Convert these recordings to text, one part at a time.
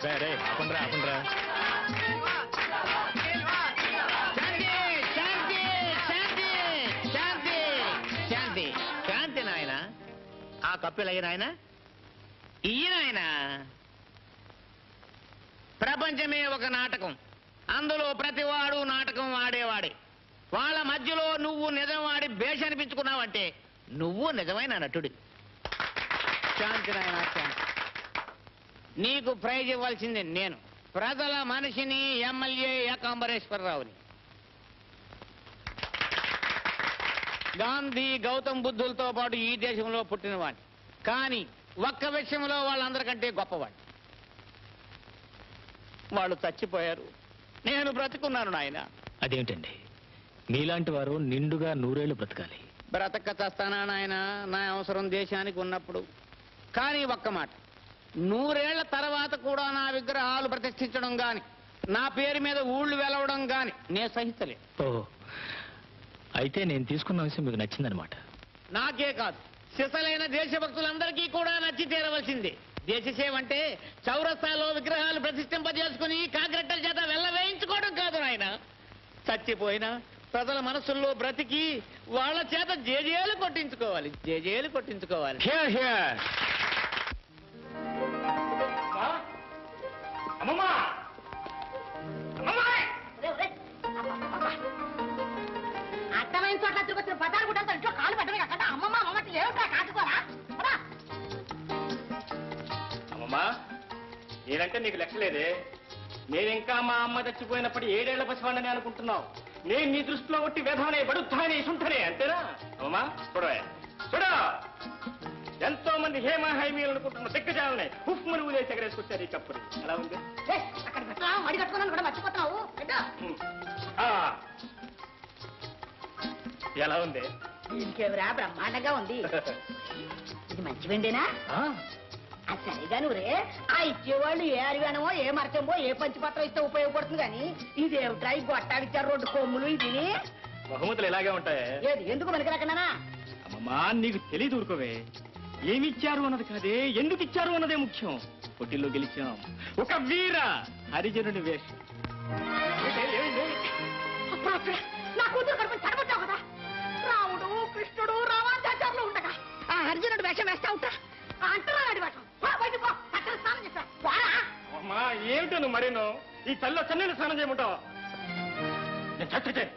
రే రే ఆపండ్రా ఆపండ్రా శాంతి శాంతి శాంతి శాంతి శాంతి శాంతి నాయన ఆ కప్పిలయ్య నాయన ఇయ్య నాయన ప్రపంచమే ఒక నాటకం అందులో ప్రతివాడు నాటకం ఆడేవాడే వాళ్ళ మధ్యలో నువ్వు నిజం ఆడి భేష అనిపించుకున్నావంటే నువ్వు నిజమైన నటుడి శాంతి నాయన శాంతి నీకు ప్రైజ్ ఇవ్వాల్సింది నేను ప్రజల మనిషిని ఎమ్మెల్యే ఏకాంబరేశ్వరరావుని గాంధీ గౌతమ్ బుద్ధులతో పాటు ఈ దేశంలో పుట్టినవాడిని కానీ ఒక్క విషయంలో వాళ్ళందరికంటే గొప్పవాడిని వాళ్ళు చచ్చిపోయారు నేను బ్రతుకున్నాను నాయన అదేమిటండి మీలాంటి వారు నిండుగా నూరేళ్లు బ్రతకాలి బ్రతక చస్తానా నాయన నా అవసరం దేశానికి ఉన్నప్పుడు కానీ ఒక్క మాట నూరేళ్ల తర్వాత కూడా నా విగ్రహాలు ప్రతిష్ఠించడం గాని నా పేరు మీద ఊళ్ళు వెలవడం గాని నేను సహించలే ఓహో అయితే నేను తీసుకున్న విషయం మీకు నచ్చిందనమాట నాకే కాదు సిసలైన దేశభక్తులందరికీ కూడా నచ్చి తీరవలసిందే దేశసేవ అంటే చౌరస్తాలో విగ్రహాలు ప్రతిష్ఠింపజేసుకుని కాగ్రెట్టల చేత వెళ్ళవేయించుకోవడం కాదు నాయన చచ్చిపోయినా ప్రజల మనసుల్లో బ్రతికి వాళ్ళ చేత జేజేలు కొట్టించుకోవాలి జేజేలు కొట్టించుకోవాలి హియర్ హియర్ అమ్మమ్మా అమ్మమ్మా అర్థమైన చోట్ల తిరుగుతున్న పదాలు కూడా ఇంట్లో కాలు పెట్టమే అక్కడ అమ్మమ్మ అమ్మమ్మ లేవుతా కాచుకోరా పదా. అమ్మమ్మా నేనంటే నీకు లెక్కలేదే నేనింకా మా అమ్మ చచ్చిపోయినప్పుడు ఏడేళ్ల పసివాడిని అనుకుంటున్నావు నేను నీ దృష్టిలో ఒట్టి వేధమనే బడుద్దానే సుంఠనే అంతేనా అమ్మమ్మా చూడవే చూడ ఎంతో మంది హేమ హైమీలు అనుకుంటున్న దిగ్గజాలనే ఉఫ్ మని ఊదేసి ఎగరేసుకొచ్చారు ఈ కప్పుని ఎలా ఉంది ఏయ్, అక్కడ పెట్టరా మడి కట్టుకున్నాను కూడా మర్చిపోతున్నావు పెట్టు. హ్మ్. ఆ. ఎలా ఉంది దీనికేమిరా బ్రహ్మాండంగా ఉంది ఇది మంచి వెండేనా ఆ, అది సరిగా నువ్వురే ఆ ఇచ్చేవాళ్ళు ఏ అరిగానమో ఏ మరచంబో ఏ పంచిపత్రం ఇస్తే ఉపయోగపడుతుంది కానీ ఇదేమిట్రా ఈ గొట్టాడిచ్చారు రెండు కొమ్ములు ఇది బహుమతులు ఇలాగే ఉంటాయి ఏది ఎందుకు మనకి రాకనా అమ్మమ్మా నీకు తెలియదు ఊరుకోవే ఏమిచ్చారు అన్నది కాదే ఎందుకు ఇచ్చారు అన్నదే ముఖ్యం పోటీల్లో గెలిచాం ఒక వీర హరిజనుడి వేషం నా కూతురు కడుపు చడబట్టావు కదా రాముడు కృష్ణుడు రామాచార్యులు ఉండగా ఆ అర్జునుడు వేషం వేస్తా ఉంటా ఆ అంటరాడు వేషం పో, బయటికి పో చక్కగా స్నానం చేస్తా పోరా అమ్మా ఏమిటో నువ్వు మరేను ఈ చల్లో చన్నీళ్ళు స్నానం చేయమంటావా నేను చచ్చితే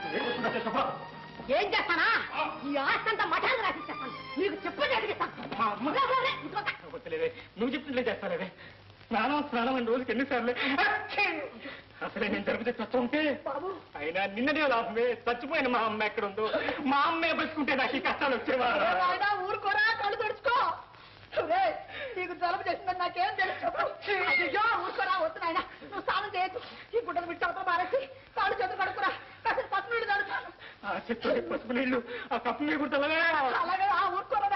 ఏం చేస్తానా ఈ ఆస్తంతా మఠాలు రాసిస్తాను నీకు చెప్పని అడిగిస్తాను అమ్మ. లే, లే, లే, ఇంకోక. వద్దులేవే నువ్వు చెప్తుంటే చేస్తాలేవే స్నానం స్నానం అని రోజుకి ఎన్నిసార్లు అసలే నేను జరిపితే చస్తుంటే బాబు అయినా నిన్ననే లాభమే చచ్చిపోయిన మా అమ్మ ఎక్కడ ఉందో మా అమ్మే బతుకుంటే నాకు ఈ కష్టాలు వచ్చేవా ఏ నాయనా, ఊరుకోరా కళ్ళు తెరుచుకో ఒరే, నీకు జలుబు చేసిందని నాకేం తెలుసు అయ్యో ఊరుకోరా వద్దు నాయన నువ్వు స్నానం చేయొద్దు ఈ గుడ్డలు విడిచి అవతల మారేసి కాళ్ళు చేతులు కడుకురా కాసేపు పసుపు నీళ్ళు తడుపు ఆ చెట్టు పసుపు నీళ్లు ఆ కప్పు మీద కుడతలవే అలాగే ఆ ఊరుకోరా